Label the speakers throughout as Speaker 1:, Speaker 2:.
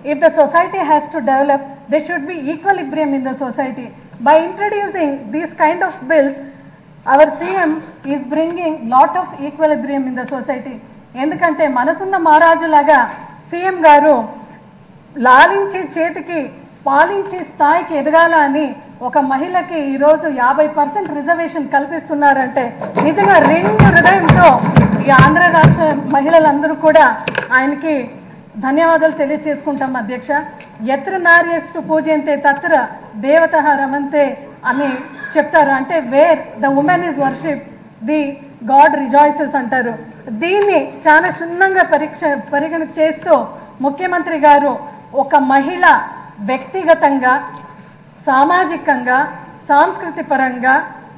Speaker 1: if the society has to develop, there should be equilibrium in the society. By introducing these kind of bills, our CM is bringing lot of equilibrium in the society. ఎందుకంటే మనసున్న మహారాజులాగా CM గారు లాలించి చేతికి పాలించి స్థాయికి ఎదగాల అని ఒక మహిళకి ఈరోజు యాభై పర్సెంట్ రిజర్వేషన్ కల్పిస్తున్నారంటే నిజంగా రెండు హృదయంతో ఈ ఆంధ్ర రాష్ట్ర మహిళలందరూ కూడా ఆయనకి ధన్యవాదాలు తెలియచేసుకుంటాం అధ్యక్ష ఎత్ర నార్యస్తు పూజంతే తత్ర దేవత రమంతే అని చెప్తారు అంటే where the women is worship the god rejoices అంటారు దీన్ని చాలా క్షుణ్ణంగా పరీక్ష పరిగణ చేస్తూ ముఖ్యమంత్రి గారు ఒక మహిళ వ్యక్తిగతంగా సామాజికంగా సాంస్కృతి పరంగా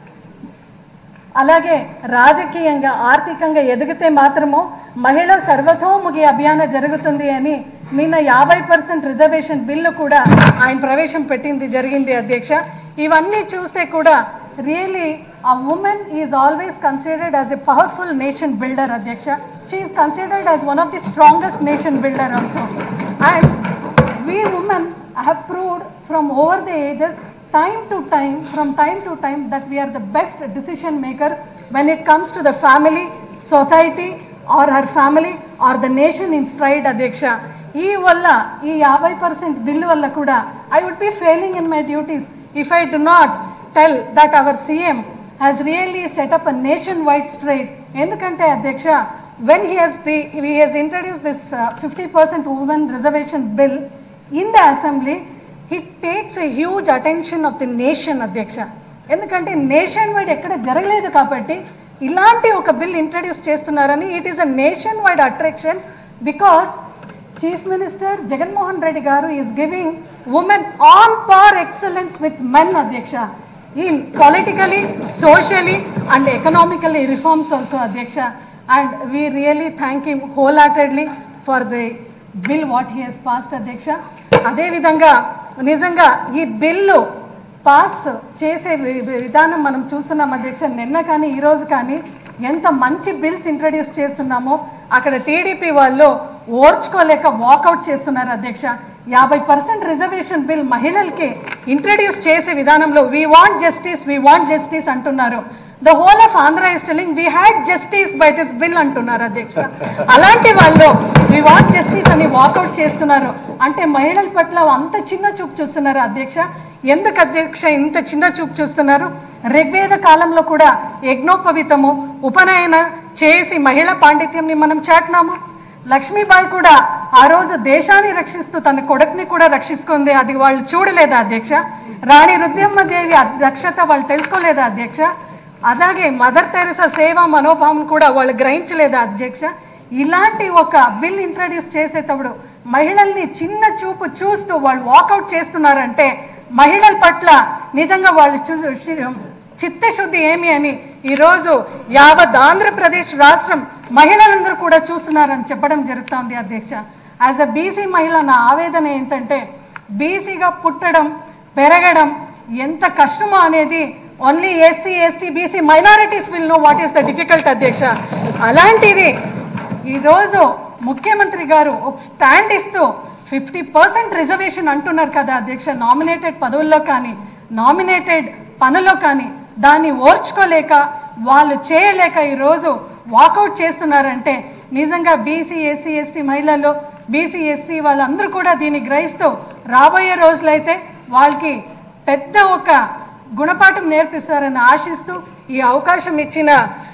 Speaker 1: అలాగే రాజకీయంగా ఆర్థికంగా ఎదిగితే మాత్రము మహిళ సర్వతోముఖి అభియాన జరుగుతుంది అని నిన్న యాభై పర్సెంట్ రిజర్వేషన్ బిల్లు కూడా ఆయన ప్రవేశం పెట్టింది జరిగింది అధ్యక్ష ఇవన్నీ చూస్తే కూడా రియలీ ఆ women is always considered as a powerful nation builder అధ్యక్ష she is considered as one of the strongest nation builder also and we women have proved from over the ages time to time from time to time that we are the best decision makers when it comes to the family society or her family or the nation in stride అధ్యక్ష ఈ వల్ల ఈ యాభై percent bill వల్ల కూడా I would be failing in my duties if I do not tell that our CM has really set up a nationwide straight ఎందుకంటే అధ్యక్ష when he has the, he has introduced this uh, 50% women reservation bill in the assembly, he takes a huge attention of the nation, అధ్యక్ష ఎందుకంటే nation wide ఎక్కడ జరగలేదు కాబట్టి ఇలాంటి ఒక bill introduce చేస్తున్నారని it is a nationwide attraction because chief minister Jaganmohan Reddy garu is giving women on par excellence with men అధ్యక్ష in politically, socially, and economically reforms also, Adhyaksha. And we really thank him wholeheartedly for the bill what he has passed, Adhyaksha. అదే విధంగా నిజంగా ఈ bill pass చేసే వి- వి- విధానం మనం చూస్తున్నాం అధ్యక్ష నిన్న కానీ ఈ రోజు కానీ ఎంత మంచి బిల్స్ ఇంట్రడ్యూస్ చేస్తున్నామో అక్కడ టీడీపీ వాళ్ళు ఓర్చుకోలేక వాకౌట్ చేస్తున్నారు అధ్యక్ష యాభై పర్సెంట్ రిజర్వేషన్ బిల్ మహిళలకి ఇంట్రడ్యూస్ చేసే విధానంలో we want justice we want justice అంటున్నారు the whole of Andhra is telling we had justice by this bill అంటున్నారు అధ్యక్ష అలాంటి వాళ్ళు వీ వాంట్ జస్టిస్ అని వాకౌట్ చేస్తున్నారు అంటే మహిళల పట్ల అంత చిన్న చూపు చూస్తున్నారు అధ్యక్ష ఎందుకు అధ్యక్ష ఇంత చిన్న చూపు చూస్తున్నారు ఋగ్వేద కాలంలో కూడా యజ్ఞోపవితము ఉపనయన చేసి మహిళా పాండిత్యంని మనం చాటినాము లక్ష్మీబాయి కూడా ఆ రోజు దేశాన్ని రక్షిస్తూ తన కొడుకుని కూడా రక్షిస్తుంది అది వాళ్ళు చూడలేదా అధ్యక్ష రాణి రుద్రమ్మ దేవి దక్షత వాళ్ళు తెలుసుకోలేదా అధ్యక్ష అలాగే మదర్ తెరసా సేవా మనోభావం కూడా వాళ్ళు గ్రహించలేదా అధ్యక్ష ఇలాంటి ఒక బిల్ ఇంట్రడ్యూస్ చేసేటప్పుడు మహిళల్ని చిన్న చూపు చూస్తూ వాళ్ళు వాకౌట్ చేస్తున్నారంటే మహిళల పట్ల నిజంగా వాళ్ళు చూ చిత్తశుద్ధి ఏమి అని ఈరోజు యావత్ ఆంధ్రప్రదేశ్ రాష్ట్రం మహిళలందరూ కూడా చూస్తున్నారని చెప్పడం జరుగుతోంది అధ్యక్ష యాజ్ అ బీసీ మహిళ నా ఆవేదన ఏంటంటే బీసీగా పుట్టడం పెరగడం ఎంత కష్టమో అనేది only SC ST BC minorities will know what is the difficult అధ్యక్ష అలాంటిది ఈరోజు ముఖ్యమంత్రి గారు ఒక స్టాండ్ ఇస్తూ ఫిఫ్టీ పర్సెంట్ రిజర్వేషన్ అంటున్నారు కదా అధ్యక్ష నామినేటెడ్ పదవుల్లో కానీ నామినేటెడ్ పనుల్లో కానీ దాన్ని ఓర్చుకోలేక వాళ్ళు చేయలేక ఈరోజు వాకౌట్ చేస్తున్నారంటే నిజంగా బీసీ ఎస్సీ ఎస్టీ మహిళలు బీసీ ఎస్టీ వాళ్ళందరూ కూడా దీన్ని గ్రహిస్తూ రాబోయే రోజులైతే వాళ్ళకి పెద్ద ఒక గుణపాఠం నేర్పిస్తారని ఆశిస్తూ ఈ అవకాశం ఇచ్చిన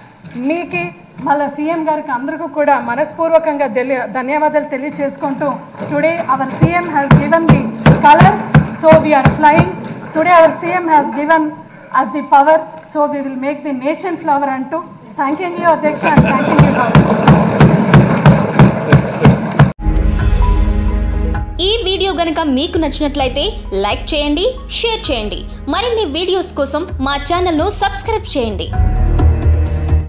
Speaker 1: మీకి మళ్ళా సీఎం గారికి అందరికీ కూడా మనస్పూర్వకంగా తెలి ధన్యవాదాలు తెలియచేసుకుంటూ today our CM has given the colour so we are flying today our CM has given us the power so we will make the nation flower అంటూ థ్యాంకింగ్ యూ అధ్యక్ష అండ్ థ్యాంకింగ్ యూ
Speaker 2: ఈ వీడియో గనుక మీకు నచ్చినట్లయితే like చేయండి share చేయండి మరిన్ని videos కోసం మా ఛానల్ను సబ్స్క్రైబ్ చేయండి